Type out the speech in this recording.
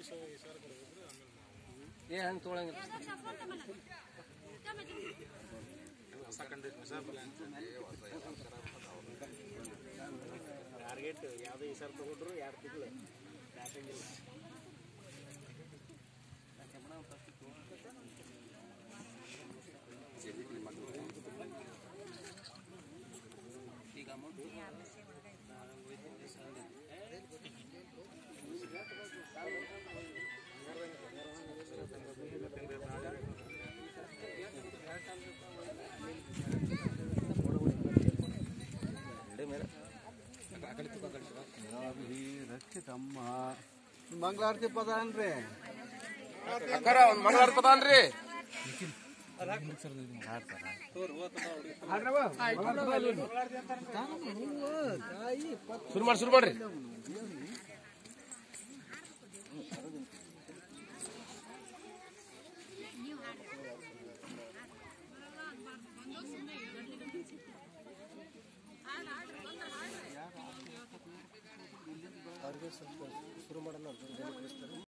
ಏ ಹಂಗೆ ತೊಗೊಳಂಗಿಲ್ಲ ಟಾರ್ಗೆಟ್ ಯಾವುದೇ ಈ ಸರ್ ತಗೊಂಡ್ರು ಎರಡು ತಿಂಗಳು ಯಾಕಂಗಿಲ್ಲ ಈಗ ಅಮೌಂಟ್ ರಕ್ಷಿತಮ್ಮ ಮಂಗಳಾರತಿ ಪದ ಅನ್ರಿ ಅಕ್ಕಾರ ಒಂದು ಮಂಗಳಾರತಿ ಪದ ಅನ್ರಿ ಶುರು ಮಾಡಿ ಶುರು ಮಾಡ್ರಿ ಅವ್ರಿಗೆ ಸ್ವಲ್ಪ ಶುರು ಮಾಡೋಣ ಅಂತ